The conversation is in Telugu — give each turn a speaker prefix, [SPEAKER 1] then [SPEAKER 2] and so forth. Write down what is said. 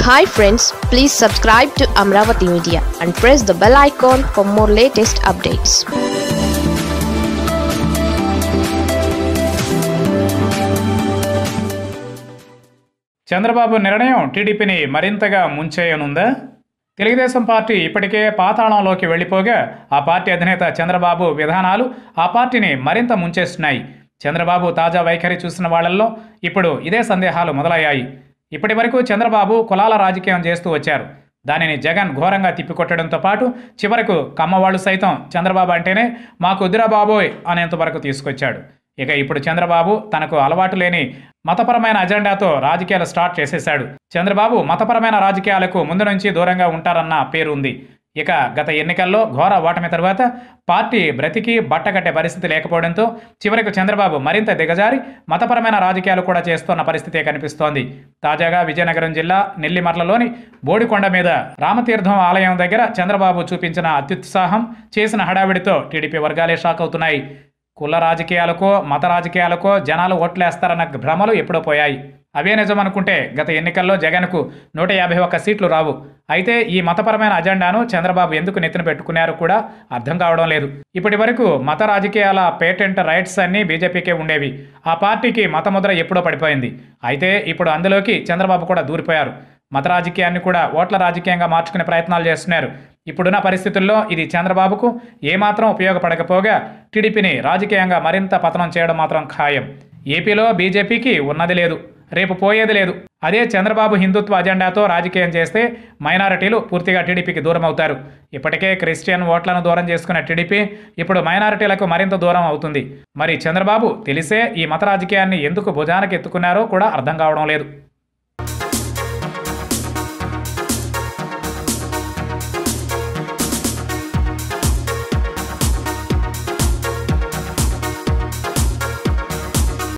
[SPEAKER 1] hi friends please subscribe to Amaravati media and press the bell icon for more latest updates
[SPEAKER 2] Chandrababu నిర్ణయం టీడీపీని మరింతగా ముంచేయనుందా తెలుగుదేశం పార్టీ ఇప్పటికే పాతాళంలోకి వెళ్ళిపోగా ఆ పార్టీ అధినేత చంద్రబాబు విధానాలు ఆ పార్టీని మరింత ముంచేస్తున్నాయి చంద్రబాబు తాజా వైఖరి చూసిన వాళ్ళల్లో ఇప్పుడు ఇదే సందేహాలు మొదలయ్యాయి ఇప్పటి వరకు చంద్రబాబు కులాల రాజకీయం చేస్తూ వచ్చారు దానిని జగన్ ఘోరంగా తిప్పికొట్టడంతో పాటు చివరకు కమ్మవాళ్ళు సైతం చంద్రబాబు అంటేనే మాకు వద్దురా బాబోయ్ అనేంత వరకు తీసుకొచ్చాడు ఇక ఇప్పుడు చంద్రబాబు తనకు అలవాటు లేని మతపరమైన అజెండాతో రాజకీయాలు స్టార్ట్ చేసేశాడు చంద్రబాబు మతపరమైన రాజకీయాలకు ముందు నుంచి దూరంగా ఉంటారన్న పేరు ఉంది ఇక గత ఎన్నికల్లో ఘోర ఓటమి తర్వాత పార్టీ బ్రతికి బట్టకట్టే పరిస్థితి లేకపోవడంతో చివరికి చంద్రబాబు మరింత దిగజారి మతపరమైన రాజకీయాలు కూడా చేస్తున్న పరిస్థితే కనిపిస్తోంది తాజాగా విజయనగరం జిల్లా నెల్లిమర్లలోని బోడికొండ మీద రామతీర్థం ఆలయం దగ్గర చంద్రబాబు చూపించిన అత్యుత్సాహం చేసిన హడావిడితో టీడీపీ వర్గాలే షాక్ అవుతున్నాయి కుల రాజకీయాలకో మత రాజకీయాలకో జనాలు ఓట్లేస్తారన్న భ్రమలు ఎప్పుడో పోయాయి అవే నిజం అనుకుంటే గత ఎన్నికల్లో జగన్కు నూట యాభై ఒక్క సీట్లు రావు అయితే ఈ మతపరమైన అజెండాను చంద్రబాబు ఎందుకు నెత్తిన పెట్టుకున్నారో కూడా అర్థం కావడం లేదు ఇప్పటి వరకు మత రాజకీయాల పేటెంట్ రైట్స్ అన్నీ బీజేపీకే ఉండేవి ఆ పార్టీకి మత ముద్ర ఎప్పుడో పడిపోయింది అయితే ఇప్పుడు అందులోకి చంద్రబాబు కూడా దూరిపోయారు మత రాజకీయాన్ని కూడా ఓట్ల రాజకీయంగా మార్చుకునే ప్రయత్నాలు చేస్తున్నారు ఇప్పుడున్న పరిస్థితుల్లో ఇది చంద్రబాబుకు ఏమాత్రం ఉపయోగపడకపోగా టీడీపీని రాజకీయంగా మరింత పతనం చేయడం మాత్రం ఖాయం ఏపీలో బీజేపీకి ఉన్నది లేదు రేపు పోయేది లేదు అదే చంద్రబాబు హిందుత్వ అజెండాతో రాజకీయం చేస్తే మైనారిటీలు పూర్తిగా టీడీపీకి దూరం అవుతారు ఇప్పటికే క్రిస్టియన్ ఓట్లను దూరం చేసుకున్న టీడీపీ ఇప్పుడు మైనారిటీలకు మరింత దూరం అవుతుంది మరి చంద్రబాబు తెలిసే ఈ మత రాజకీయాన్ని ఎందుకు భుజానికి ఎత్తుకున్నారో కూడా అర్థం కావడం లేదు